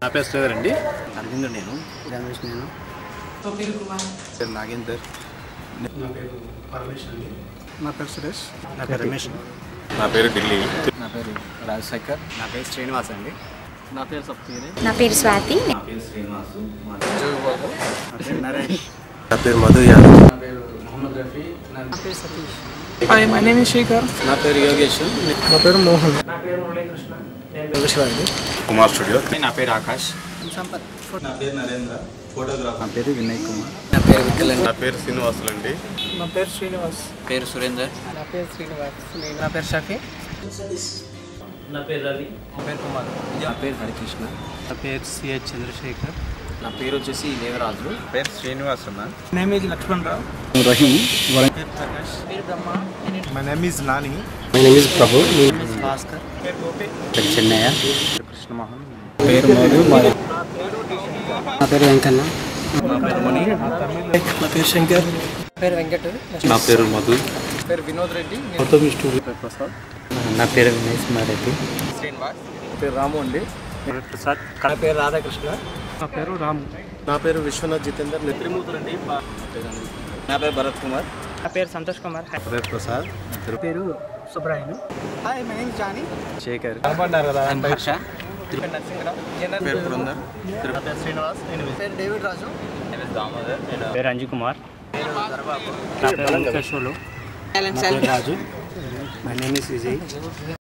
నా పేరు శ్రీధర్ అండి అరవింద్ నేను రమేష్ నేను పేరు నాగేందర్ నా పేరు పరమేష్ అండి నా పేరు సురేష్ నా పేరు రమేష్ నా పేరు ఢిల్లీ నా పేరు రాజశేఖర్ నా పేరు శ్రీనివాస్ అండి నా పేరు సప్తగిరి నా పేరు స్వాతి నా పేరు శ్రీనివాస్ నా పేరు నరేష్ నా పేరు మధు యాదవ్ నా పేరు మొహమ్మద్ రఫీ నా పేరు Satish hi my name is Sekhar నా పేరు యోగేష్ నా పేరు మోహన్ కుమార్ స్టూడియో నా పేరు ఆకాష్ సంపత్ నా పేరు నరేంద్ర ఫోటోగ్రాఫర్ నా పేరు వినయ్ కుమార్ నా పేరు విక్కల్ నా పేరు శ్రీనివాసులు అండి నా పేరు శ్రీనివాస్ పేరు సురేందర్ నా పేరు శ్రీనివాస్ నా పేరు షఫీ నా పేరు రవి నా పేరు కుమార్ నా పేరు హరికృష్ణ నా పేరు సిహెచ్ చంద్రశేఖర్ నా పేరు వచ్చేసి దేవరాజు పేరు శ్రీనివాస్ అన్న name is Laxman Rao Rahim my name is Nani my name is Prabhu Bhaskar పేరు చెన్నయ్య కృష్ణమోహన్ పేరు మధు మాది నా పేరు వెంకన్న నా పేరు మణి నా పేరు శంకర్ పేరు వెంకట్ నా పేరు మధు పేరు వినోద్ రెడ్డి గౌతమి స్టూడియో ప్రసాద్ నా పేరు వినయ్ కుమార్ రెడ్డి శ్రీనివాస్ పేరు రాము అండి ప్రసాద్ నా పేరు రాధాకృష్ణ నా పేరు రాము నా పేరు విశ్వనాథ్ జితేందర్ నా పేరు భరత్ కుమార్ నా పేరు సంతోష్ కుమార్ పేరు ప్రసాద్ పేరు Subrahim hi my name Johnny Sekhar Harsha Narasimharao పేరు బృందర్ పేరు డేవిడ్ రాజు పేరు అంజు కుమార్ నా పేరు Mukheswarlu silent Raju my name is Vijay